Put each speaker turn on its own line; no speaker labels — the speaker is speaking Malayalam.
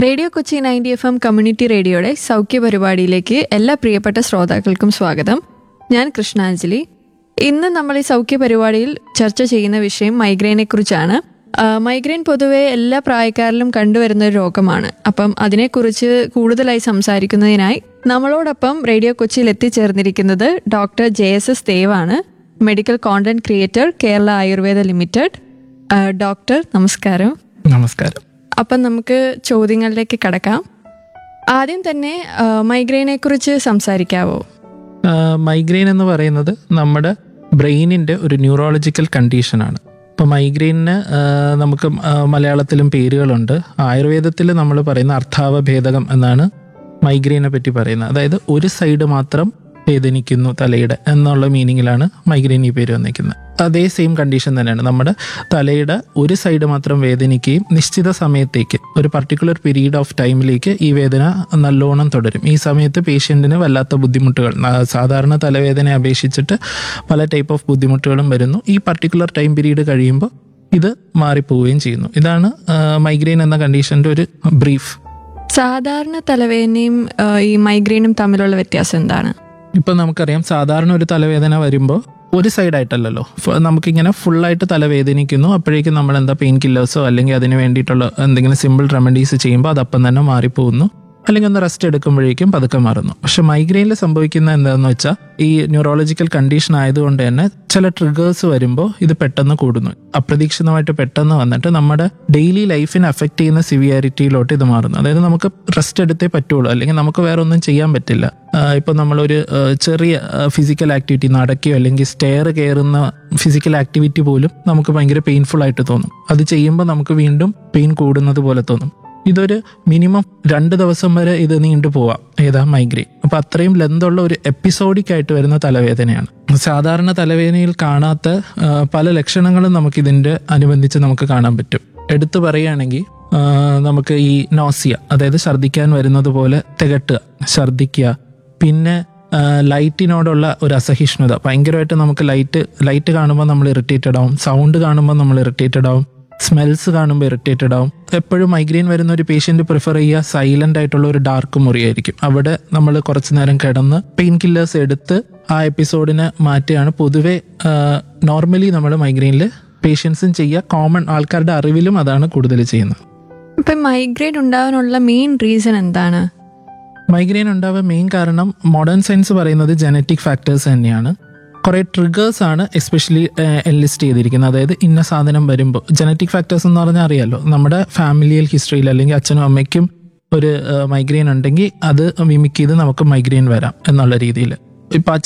radio Kochi ninety F M community റേഡിയോയുടെ സൗഖ്യ പരിപാടിയിലേക്ക് എല്ലാ പ്രിയപ്പെട്ട ശ്രോതാക്കൾക്കും സ്വാഗതം ഞാൻ കൃഷ്ണാഞ്ജലി ഇന്ന് നമ്മൾ ഈ സൗഖ്യ പരിപാടിയിൽ ചർച്ച ചെയ്യുന്ന വിഷയം മൈഗ്രെയിനെ കുറിച്ചാണ് മൈഗ്രെയിൻ പൊതുവെ എല്ലാ പ്രായക്കാരിലും കണ്ടുവരുന്ന ഒരു രോഗമാണ് അപ്പം അതിനെക്കുറിച്ച് കൂടുതലായി സംസാരിക്കുന്നതിനായി നമ്മളോടൊപ്പം റേഡിയോ കൊച്ചിയിൽ എത്തിച്ചേർന്നിരിക്കുന്നത് ഡോക്ടർ ജെ എസ് എസ് ദേവാണ് medical content creator Kerala Ayurveda limited ആ, ഡോക്ടർ നമസ്കാരം
നമസ്കാരം
അപ്പം നമുക്ക് ചോദ്യങ്ങളിലേക്ക് കടക്കാം ആദ്യം തന്നെ ആ, മൈഗ്രെയിനെ കുറിച്ച് സംസാരിക്കാവോ
മൈഗ്രെയിൻ എന്ന് പറയുന്നത് നമ്മുടെ ബ്രെയിനിൻ്റെ ഒരു ന്യൂറോളജിക്കൽ കണ്ടീഷനാണ് ഇപ്പോൾ മൈഗ്രെയിനിന് നമുക്ക് ആ, മലയാളത്തിലും പേരുകളുണ്ട് ആയുർവേദത്തിൽ നമ്മൾ പറയുന്ന അർത്ഥാവഭേദകം എന്നാണ് മൈഗ്രെയിനെ പറ്റി പറയുന്നത് അതായത് ഒരു സൈഡ് മാത്രം വേദനിക്കുന്നു തലയുടെ എന്നുള്ള മീനിങ്ങിലാണ് മൈഗ്രെയിൻ ഈ പേര് വന്നിരിക്കുന്നത് അതേ സെയിം കണ്ടീഷൻ തന്നെയാണ് നമ്മുടെ തലയുടെ ഒരു സൈഡ് മാത്രം വേദനിക്കുകയും നിശ്ചിത സമയത്തേക്ക് ഒരു പർട്ടിക്കുലർ പീരീഡ് ഓഫ് ടൈമിലേക്ക് ഈ വേദന നല്ലോണം തുടരും ഈ സമയത്ത് പേഷ്യൻറ്റിന് വല്ലാത്ത ബുദ്ധിമുട്ടുകൾ ആ, സാധാരണ തലവേദനയെ അപേക്ഷിച്ചിട്ട് പല ടൈപ്പ് ഓഫ് ബുദ്ധിമുട്ടുകളും വരുന്നു ഈ പർട്ടിക്കുലർ ടൈം പീരീഡ് കഴിയുമ്പോൾ ഇത് മാറിപ്പോവുകയും ചെയ്യുന്നു ഇതാണ് മൈഗ്രെയിൻ എന്ന കണ്ടീഷൻ്റെ ഒരു ബ്രീഫ്
സാധാരണ തലവേദനയും ആ, ഈ മൈഗ്രെയിനും തമ്മിലുള്ള വ്യത്യാസം എന്താണ്
ഇപ്പം നമുക്കറിയാം സാധാരണ ഒരു തലവേദന വരുമ്പോൾ ഒരു സൈഡായിട്ടല്ലല്ലോ ഫ- നമുക്കിങ്ങനെ ഫുള്ളായിട്ട് തലവേദനിക്കുന്നു അപ്പോഴേക്കും നമ്മൾ എന്താ പെയിൻ കില്ലേഴ്സോ അല്ലെങ്കിൽ അതിന് വേണ്ടിയിട്ടുള്ള എന്തെങ്കിലും സിമ്പിൾ റെമഡീസ് ചെയ്യുമ്പോൾ അതപ്പം തന്നെ മാറിപ്പോകുന്നു അല്ലെങ്കിൽ ഒന്ന് റെസ്റ്റ് എടുക്കുമ്പോഴേക്കും പതുക്കെ മാറുന്നു പക്ഷെ മൈഗ്രെയിനിൽ സംഭവിക്കുന്ന എന്താണെന്ന് വെച്ചാൽ ഈ ന്യൂറോളജിക്കൽ കണ്ടീഷൻ ആയതുകൊണ്ട് തന്നെ ചില ട്രിഗേഴ്സ് വരുമ്പോൾ ഇത് പെട്ടെന്ന് കൂടുന്നു അപ്രതീക്ഷിതമായിട്ട് പെട്ടെന്ന് വന്നിട്ട് നമ്മുടെ ഡെയിലി ലൈഫിനെ അഫക്റ്റ് ചെയ്യുന്ന സിവിയാരിറ്റിയിലോട്ട് ഇത് മാറുന്നു അതായത് നമുക്ക് റെസ്റ്റ് എടുത്തേ പറ്റുള്ളൂ അല്ലെങ്കിൽ നമുക്ക് വേറെ ഒന്നും ചെയ്യാൻ പറ്റില്ല ആഹ് ഇപ്പൊ നമ്മളൊരു ആഹ് ചെറിയ ഫിസിക്കൽ ആക്ടിവിറ്റി നടക്കുകയോ അല്ലെങ്കിൽ സ്റ്റെയർ കയറുന്ന ഫിസിക്കൽ ആക്ടിവിറ്റി പോലും നമുക്ക് ഭയങ്കര പെയിൻഫുൾ ആയിട്ട് തോന്നും അത് ചെയ്യുമ്പോൾ നമുക്ക് വീണ്ടും പെയിൻ കൂടുന്നത് പോലെ തോന്നും ഇതൊരു മിനിമം രണ്ട് ദിവസം വരെ ഇത് നീണ്ടു പോവാം ഏതാ മൈഗ്രെയിൻ അപ്പൊ അത്രയും ലെന്തുള്ള ഒരു എപ്പിസോഡിക് ആയിട്ട് വരുന്ന തലവേദനയാണ് സാധാരണ തലവേദനയിൽ കാണാത്ത ആ, പല ലക്ഷണങ്ങളും നമുക്ക് ഇതിന്റെ അനുബന്ധിച്ച് നമുക്ക് കാണാൻ പറ്റും എടുത്തു പറയുകയാണെങ്കിൽ ആ, നമുക്ക് ഈ നോസിയ അതായത് ഛർദ്ദിക്കാൻ വരുന്നത് പോലെ തികട്ടുക ഛർദ്ദിക്കുക പിന്നെ ആ, ലൈറ്റിനോടുള്ള ഒരു അസഹിഷ്ണുത ഭയങ്കരമായിട്ട് നമുക്ക് ലൈറ്റ് ലൈറ്റ് കാണുമ്പോൾ നമ്മൾ ഇറിറ്റേറ്റഡ് ആവും സൗണ്ട് കാണുമ്പോൾ നമ്മൾ ഇറിറ്റേറ്റഡ് ആവും സ്മെൽസ് കാണുമ്പോൾ ഇറിറ്റേറ്റഡ് ആവും എപ്പോഴും മൈഗ്രെയിൻ വരുന്ന ഒരു പേഷ്യന്റ് പ്രിഫർ ചെയ്യുക സൈലന്റ് ആയിട്ടുള്ള ഒരു ഡാർക്ക് മുറിയായിരിക്കും അവിടെ നമ്മൾ കുറച്ചു നേരം കിടന്ന് പെയിൻ കില്ലേഴ്സ് എടുത്ത് ആ എപ്പിസോഡിനെ മാറ്റുകയാണ് പൊതുവെ നോർമലി നമ്മൾ മൈഗ്രെയിനിൽ പേഷ്യൻസും ചെയ്യുക കോമൺ ആൾക്കാരുടെ അറിവിലും അതാണ് കൂടുതൽ ചെയ്യുന്നത്
ഇപ്പം മൈഗ്രെയിൻ ഉണ്ടാവാനുള്ള മെയിൻ റീസൺ എന്താണ്
മൈഗ്രെയിൻ ഉണ്ടാവാൻ മെയിൻ കാരണം മോഡേൺ സയൻസ് പറയുന്നത് ജനറ്റിക് ഫാക്ടേഴ്സ് തന്നെയാണ് കുറെ ട്രിഗേഴ്സ് ആണ് എസ്പെഷ്യലി എൻലിസ്റ്റ് ചെയ്തിരിക്കുന്നത് അതായത് ഇന്ന സാധനം വരുമ്പോൾ ജനറ്റിക് ഫാക്ടേഴ്സ് എന്ന് പറഞ്ഞാൽ അറിയാലോ നമ്മുടെ ഫാമിലിയൽ ഹിസ്റ്ററിയിൽ അല്ലെങ്കിൽ അച്ഛനും അമ്മയ്ക്കും ഒരു മൈഗ്രെയിൻ ഉണ്ടെങ്കിൽ അത് മിമിക് ചെയ്ത് നമുക്ക് മൈഗ്രെയിൻ വരാം എന്നുള്ള രീതിയിൽ ഇപ്പം